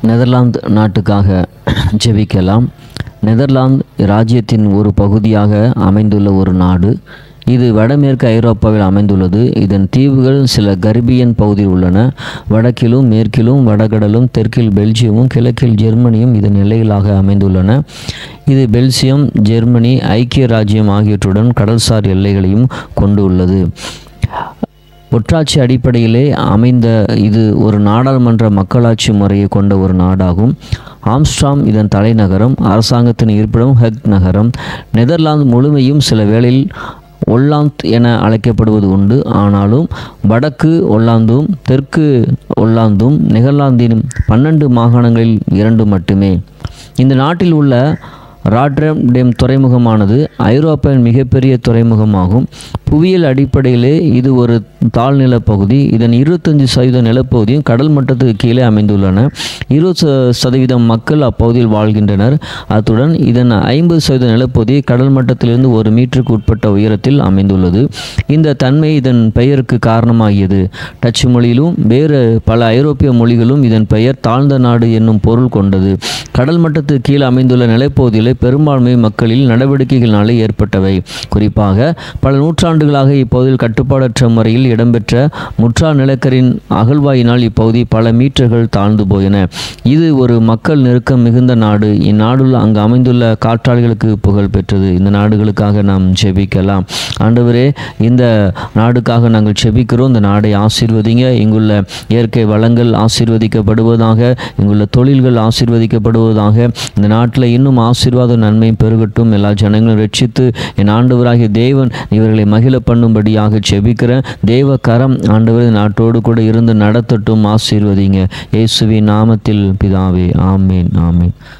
Netherlands நாட்டுக்காக ஜெபிக்கலாம் Netherlands ராஜ்யத்தின் ஒரு பகுதியாக அமைந்துள்ள ஒரு நாடு இது வடமேற்கு ஐரோப்பாவில் அமைந்துள்ளது இதன் தீவுகள் சில கரிபியன் பகுதியில் உள்ளன வடக்கிலும் மேற்கிலும் வடகடலும் தெற்கில் பெல்ஜியமும் கிழக்கில் ஜெர்மனியும் இதன் எல்லைகளாக அமைந்துள்ளன இது பெல்ஜியம் ஜெர்மனி ஐக்கிய ராஜ்யம் ஆகியவற்றுடன் கடல்சார் எல்லைகளையும் கொண்டு உள்ளது ஒற்றாட்சி அடிப்படையிலே அமைந்த இது ஒரு நாடாளுமன்ற மக்களாட்சி முறையை கொண்ட ஒரு நாடாகும் ஆம்ஸ்ட்ராம் இதன் தலைநகரம் அரசாங்கத்தின் இருப்பிடம் ஹெக் நகரம் நெதர்லாந்து முழுமையும் சில வேளையில் ஒல்லாந்த் என அழைக்கப்படுவது உண்டு ஆனாலும் வடக்கு ஒல்லாந்தும் தெற்கு ஒல்லாந்தும் நெதர்லாந்தின் பன்னெண்டு மாகாணங்களில் இரண்டு மட்டுமே இந்த நாட்டில் உள்ள ராட்ரம்டேம் துறைமுகமானது ஐரோப்பாவின் மிகப்பெரிய துறைமுகமாகும் புவியியல் அடிப்படையிலே இது ஒரு தாழ்நில பகுதி இதன் இருபத்தஞ்சி சதவீத நிலப்பகுதியும் கடல் மட்டத்துக்கு கீழே அமைந்துள்ளன இருபது சதவீதம் மக்கள் அப்பகுதியில் வாழ்கின்றனர் அத்துடன் இதன் ஐம்பது சதவீத நிலப்பகுதி கடல் மட்டத்திலிருந்து ஒரு மீட்டருக்கு உட்பட்ட உயரத்தில் அமைந்துள்ளது இந்த தன்மை இதன் பெயருக்கு காரணமாகியது டச்சு மொழியிலும் வேறு பல ஐரோப்பிய மொழிகளும் இதன் பெயர் தாழ்ந்த நாடு என்னும் பொருள் கொண்டது கடல் மட்டத்துக்கு கீழே அமைந்துள்ள நிலைப்பகுதியில் பெரும்பான்மை மக்களில் நடவடிக்கைகளினாலே ஏற்பட்டவை குறிப்பாக பல நூற்றாண்டுகளாக இப்பகுதியில் கட்டுப்பாடற்ற முறையில் இடம்பெற்ற முற்றா நிலக்கரின் அகழ்வாயினால் இப்பகுதி பல மீட்டர்கள் தாழ்ந்து போயின இது ஒரு மக்கள் நெருக்கம் மிகுந்த நாடு இந்நாடுள்ள அங்கு அமைந்துள்ள காற்றாளிகளுக்கு புகழ் பெற்றது இந்த நாடுகளுக்காக நாம் ஜெபிக்கலாம் ஆண்டவரே இந்த நாடுக்காக நாங்கள் செபிக்கிறோம் இந்த நாடை ஆசீர்வதிங்க இங்குள்ள இயற்கை வளங்கள் ஆசீர்வதிக்கப்படுவதாக இங்குள்ள தொழில்கள் ஆசீர்வதிக்கப்படுவதாக இந்த நாட்டில் இன்னும் ஆசீர்வாத நன்மையும் பெருகட்டும் எல்லா ஜனங்களும் ரட்சித்து என் ஆண்டவராகிய தேவன் இவர்களை மகிழ பண்ணும்படியாக செபிக்கிறேன் தேவ கரம் ஆண்டவர் நாட்டோடு கூட இருந்து நடத்தட்டும் ஆசீர்வதிங்க இயேசுவின் நாமத்தில் பிதாவே ஆமேன் ஆமேன்